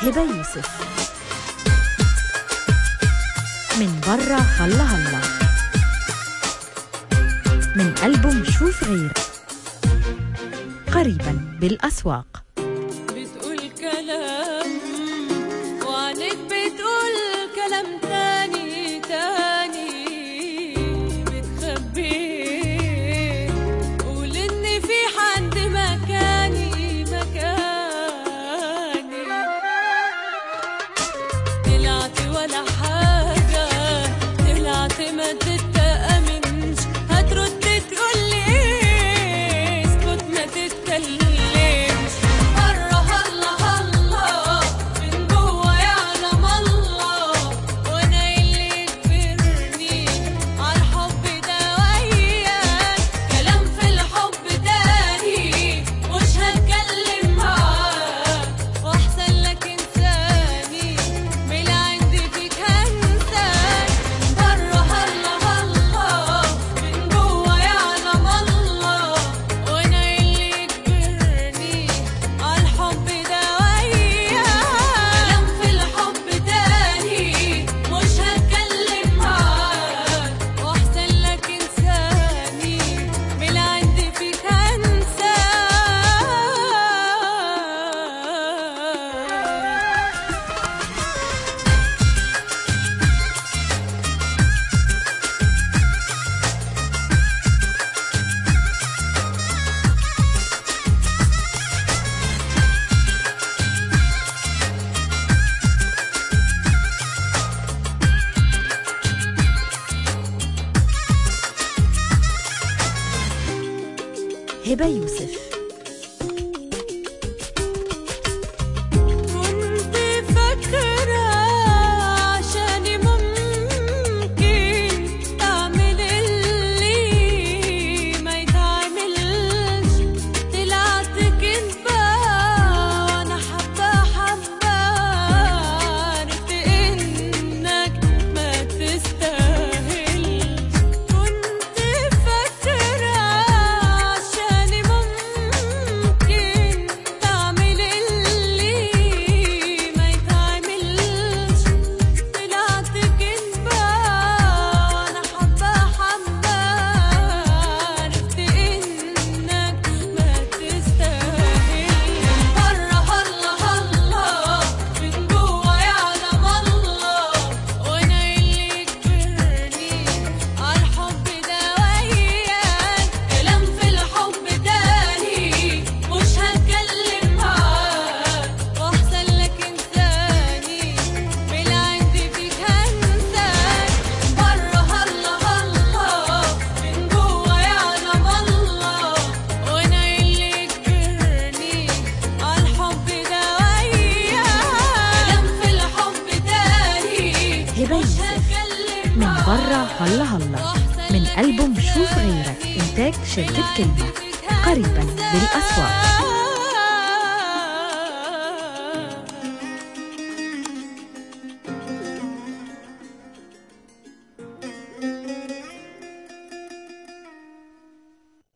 هبة يوسف من برا هلا هلا من ألبوم شوف غيرك قريبا بالأسواق بتقول كلام وعنك بتقول كلام تاني تاني بتخبي قول ان في حد مكاني مكاني طلعت ولا حاجة طلعت ما تتأمنش هترد تقولي ايه اسكت ما تتكلمش مرة هلا هلا من جوا يعلم الله وانا اللي كبرني عالحب ده وياك كلام في الحب تاني مش هتكلم معاك واحسن لك انساني من اللي عندي فيك هنساك بره هلا هلا من جوا يعلم الله وانا اللي كبرني عالحب ده وياك كلام في الحب تاني مش هتكلم معاك واحسن لك انساني من اللي عندي فيك هنساك هبة يوسف كنت فاكرة عشاني ممكن تعمل اللي ما يتعملش طلعت كدبة وأنا حبة حبة عرفت إنك ما تستاهلش كنت فاكرة عشاني ممكن تعمل اللي ما يتعملش طلعت كدبة وأنا حبة حبة عرفت إنك ما تستاهلش مرة هلا هلا من جوا يعلم الله وأنا اللي كبرني عالحب ده وياك كلام في الحب تاني مش هتكلم معاك واحسن لك انساني من اللي عندي فيك هنساك بره هلا هلا من جوا يعلم الله وانا اللي كبرني عالحب ده وياك كلام في الحب تاني هبة مش يوسف هتكلم من معاك برا هلا هلا من ألبوم شوف غيرك إنتاج شركة كلمة قريبا بالأسواق